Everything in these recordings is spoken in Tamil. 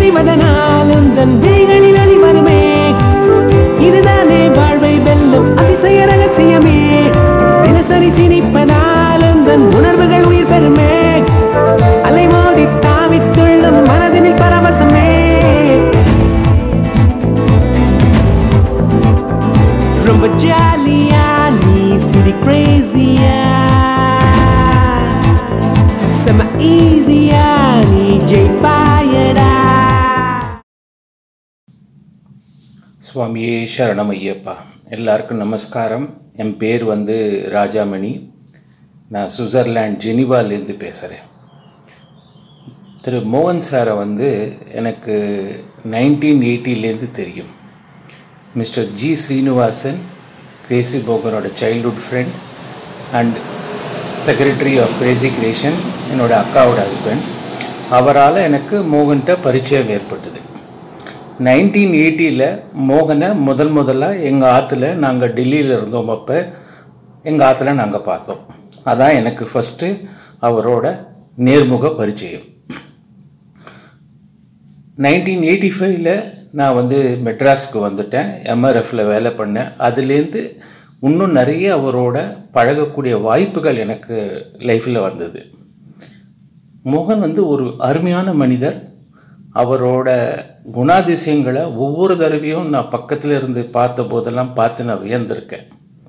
அணிவதனால் உந்தன் விழிகளில் ஒளி வருமே இதுதானே வாழ்வை வெல்லும் அதிசய ரகசியமே தினசரி சிரிப்பதால் உந்தன் உணர்வுகள் உயிர் பெறுமே அலைமோதி தாவித் துள்ளும் மனதினில் பரவசமே ரொம்ப ஜாலியா நீ சிரி கிரேசியா செம ஈஸியா நீ ஜெயிப்பாயடா சுவாமியே சரணம் ஐயப்பா எல்லாருக்கும் நமஸ்காரம் என் பேர் வந்து ராஜாமணி நான் சுவிட்சர்லாண்ட் ஜெனிவாலேருந்து பேசுகிறேன் திரு மோகன் சாரை வந்து எனக்கு நைன்டீன் எயிட்டிலேருந்து தெரியும் மிஸ்டர் ஜி ஸ்ரீனிவாசன் கிரேசி போகனோட childhood friend and secretary of Crazy Creation என்னோட அக்காவோட ஹஸ்பண்ட் அவரால் எனக்கு மோகன்கிட்ட பரிச்சயம் ஏற்பட்டது நைன்டீன் எயிட்டியில் மோகனை முதல் முதலாக எங்கள் ஆற்றுல நாங்கள் டெல்லியில் இருந்தோம் அப்போ எங்கள் ஆற்றுல நாங்கள் பார்த்தோம் அதான் எனக்கு ஃபஸ்ட்டு அவரோட நேர்முக பரிச்சயம் நைன்டீன் எயிட்டி ஃபைவ்ல நான் வந்து மெட்ராஸ்க்கு வந்துட்டேன் எம்ஆர்எஃப்ல வேலை பண்ணேன் அதுலேருந்து இன்னும் நிறைய அவரோட பழகக்கூடிய வாய்ப்புகள் எனக்கு லைஃப்பில் வந்தது மோகன் வந்து ஒரு அருமையான மனிதர் அவரோட குணாதிசயங்களை ஒவ்வொரு தடவையும் நான் பக்கத்தில் இருந்து பார்த்த போதெல்லாம் பார்த்து நான் வியந்திருக்கேன்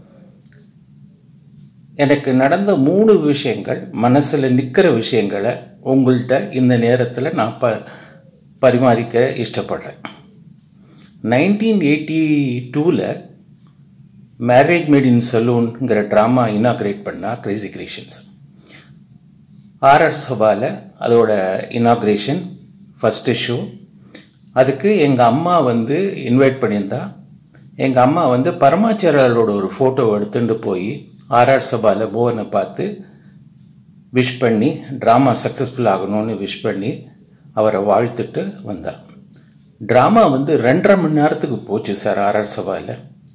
எனக்கு நடந்த மூணு விஷயங்கள் மனசில் நிற்கிற விஷயங்களை உங்கள்கிட்ட இந்த நேரத்தில் நான் ப பரிமாறிக்க இஷ்டப்படுறேன் நைன்டீன் எயிட்டி டூவில் மேரேஜ் மேட் இன் சலூன்ங்கிற ட்ராமா இனாக்ரேட் பண்ணா கிரேசி கிரியேஷன்ஸ் ஆர்ஆர் சபாவில் அதோட இனாக்ரேஷன் ஃபஸ்ட்டு ஷோ அதுக்கு எங்கள் அம்மா வந்து இன்வைட் பண்ணியிருந்தா எங்கள் அம்மா வந்து பரமாச்சாரியாரோட ஒரு ஃபோட்டோ எடுத்துட்டு போய் ஆர்ஆர் சபாவில் மோகனை பார்த்து விஷ் பண்ணி ட்ராமா சக்ஸஸ்ஃபுல் ஆகணும்னு விஷ் பண்ணி அவரை வாழ்த்துட்டு வந்தார் ட்ராமா வந்து ரெண்டரை மணி நேரத்துக்கு போச்சு சார் ஆர்ஆர் சபாவில்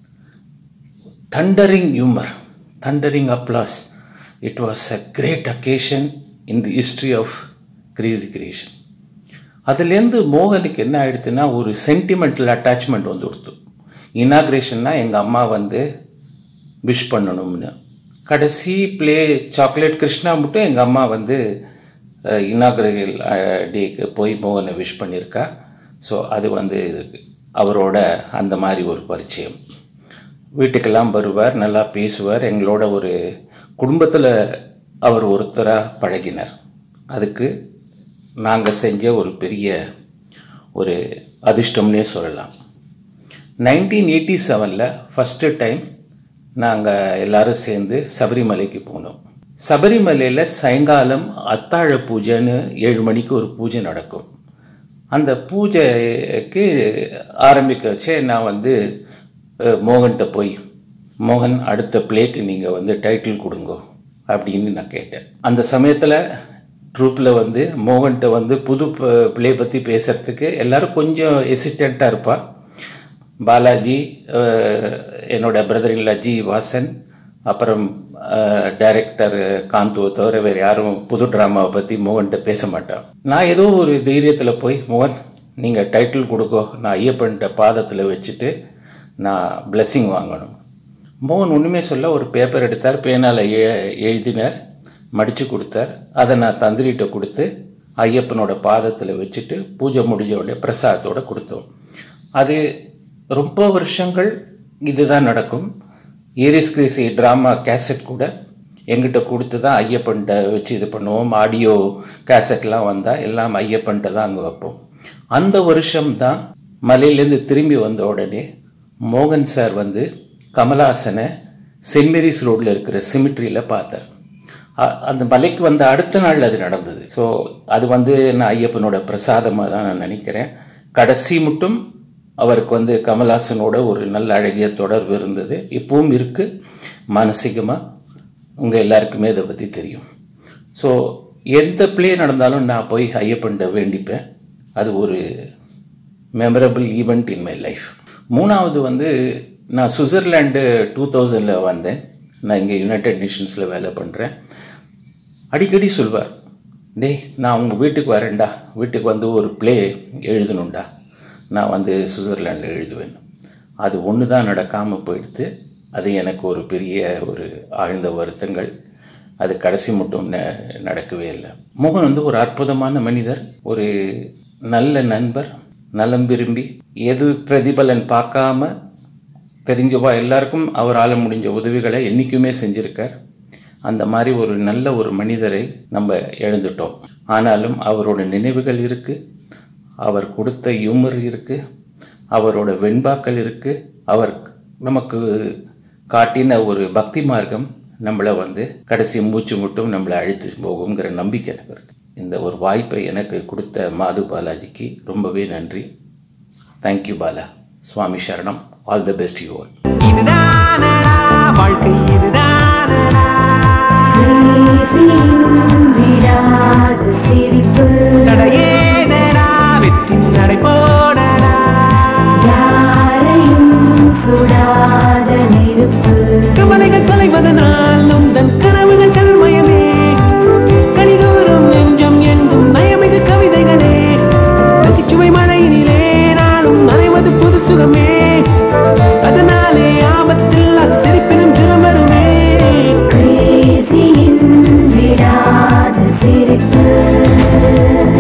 thundering humor, thundering applause. It was a great occasion in the history of Crazy Creation. அதுலேருந்து மோகனுக்கு என்ன ஆயிடுச்சுன்னா ஒரு சென்டிமெண்டல் அட்டாச்மெண்ட் வந்து கொடுத்து இனாக்ரேஷன்னா எங்கள் அம்மா வந்து விஷ் பண்ணணும்னு கடைசி ப்ளே சாக்லேட் கிருஷ்ணா மட்டும் எங்கள் அம்மா வந்து இனாக்ரேல் டேக்கு போய் மோகனை விஷ் பண்ணியிருக்கா ஸோ அது வந்து அவரோட அந்த மாதிரி ஒரு பரிச்சயம் வீட்டுக்கெல்லாம் வருவார் நல்லா பேசுவார் எங்களோட ஒரு குடும்பத்தில் அவர் ஒருத்தராக பழகினார் அதுக்கு நாங்கள் செஞ்ச ஒரு பெரிய ஒரு அதிர்ஷ்டம்னே சொல்லலாம் நைன்டீன் எயிட்டி செவனில் ஃபஸ்ட்டு டைம் நாங்கள் எல்லாரும் சேர்ந்து சபரிமலைக்கு போனோம் சபரிமலையில் சாயங்காலம் அத்தாழ பூஜைன்னு ஏழு மணிக்கு ஒரு பூஜை நடக்கும் அந்த பூஜைக்கு ஆரம்பிக்க வச்சே நான் வந்து அஹ், மோகன்கிட்ட போய் மோகன் அடுத்த பிளேக்கு நீங்கள் வந்து டைட்டில் கொடுங்க அப்படின்னு நான் கேட்டேன் அந்த சமயத்தில் ட்ரூப்பில் வந்து மோகன்கிட்ட வந்து புது பிளே பற்றி பேசுறதுக்கு எல்லாரும் கொஞ்சம் எசிஸ்டண்ட்டாக இருப்பா பாலாஜி அஹ், என்னோட பிரதர் இல்லா ஜி வாசன் அப்புறம் டைரக்டர் காந்துவை தவிர வேறு யாரும் புது ட்ராமாவை பற்றி மோகன்கிட்ட பேச மாட்டான் நான் ஏதோ ஒரு தைரியத்தில் போய் மோகன் நீங்கள் டைட்டில் கொடுக்கோ நான் ஐயப்பன்கிட்ட பாதத்தில் வச்சுட்டு நான் blessing வாங்கணும் மோகன் ஒன்றுமே சொல்ல ஒரு பேப்பர் எடுத்தார் பேனால் எழுதினார் மடித்து கொடுத்தார் அதை நான் தந்திரிட்ட கொடுத்து ஐயப்பனோட பாதத்தில் வச்சுட்டு பூஜை முடிஞ்ச உடனே பிரசாதத்தோட கொடுத்தோம் அது ரொம்ப வருஷங்கள் இதுதான் நடக்கும் ஏரிஸ் கிரேசி ட்ராமா கேசட் கூட எங்கிட்ட கொடுத்து தான் ஐயப்பன்கிட்ட வச்சு இது பண்ணுவோம் ஆடியோ கேசட்லாம் வந்தால் எல்லாம் ஐயப்பன்கிட்ட தான் அங்கே வைப்போம் அந்த வருஷம்தான் மலையிலேருந்து திரும்பி வந்த உடனே மோகன் சார் வந்து கமலாசனை சென்ட் மேரிஸ் ரோட்டில் இருக்கிற சிமிட்ரியில் பார்த்தார் அ- அந்த மலைக்கு வந்த அடுத்த நாள் அது நடந்தது ஸோ அது வந்து நான் ஐயப்பனோட பிரசாதமாக தான் நான் நினைக்கிறேன் கடைசி மட்டும் அவருக்கு வந்து கமல்ஹாசனோட ஒரு நல்ல அழகிய தொடர்பு இருந்தது இப்பவும் இருக்கு மானசீகமாக உங்கள் எல்லாருக்குமே இதை பற்றி தெரியும் ஸோ எந்த ப்ளே நடந்தாலும் நான் போய் ஐயப்பன்ட்ட வேண்டிப்பேன் அது ஒரு memorable event in my life மூணாவது வந்து நான் சுவிட்சர்லாண்டு டூ தௌசண்டில் வந்தேன் நான் இங்கே யுனைடெட் நேஷன்ஸில் வேலை பண்ணுறேன் அடிக்கடி சொல்வார் டேய் நான் உங்கள் வீட்டுக்கு வரேன்டா வீட்டுக்கு வந்து ஒரு ப்ளே எழுதணும்டா நான் வந்து சுவிட்சர்லாண்டில் எழுதுவேன் அது ஒன்று தான் நடக்காமல் போயிடுத்து அது எனக்கு ஒரு பெரிய ஒரு ஆழ்ந்த வருத்தங்கள் அது கடைசி மட்டும் ந- நடக்கவே இல்லை மோகன் வந்து ஒரு அற்புதமான மனிதர் ஒரு நல்ல நண்பர் நலம் விரும்பி எது பிரதிபலன் பார்க்காம தெரிஞ்சவா எல்லாருக்கும் அவரால் முடிஞ்ச உதவிகளை என்றைக்குமே செஞ்சிருக்கார் அந்த மாதிரி ஒரு நல்ல ஒரு மனிதரை நம்ம எழுந்துட்டோம் ஆனாலும் அவரோட நினைவுகள் இருக்கு அவர் கொடுத்த யூமர் இருக்கு அவரோட வெண்பாக்கள் இருக்கு அவர் நமக்கு காட்டின ஒரு பக்தி மார்க்கம் நம்மளை வந்து கடைசி மூச்சு மட்டும் நம்மளை அழைத்து போகுங்கிற நம்பிக்கை எனக்கு இருக்கு இந்த ஒரு வாய்ப்பை எனக்கு கொடுத்த மாது பாலாஜிக்கு ரொம்பவே நன்றி தேங்க்யூ பாலா சுவாமி சரணம் all the best you all இதுதானடா வாழ்க்கை இதுதானடா பேசியும் விடாத சிரிப்பு தடையேனடா வெற்றி நடை போடடா யாரையும் சுடாத நெருப்பு கவலைகள் தொலைவதனால் நொந்தன் கனவுகள் கல்மயமே கனிதூரும் நெஞ்சம் எங்கும் நயமிகு கவிதைகளே நகைச்சுவை மழையினிலே நாளும் நனைவது புது சுகமே அதனாலே ஆபத்தில் சிரிப்பினும் திருமருமே பேசியும் விடாத சிரிப்பு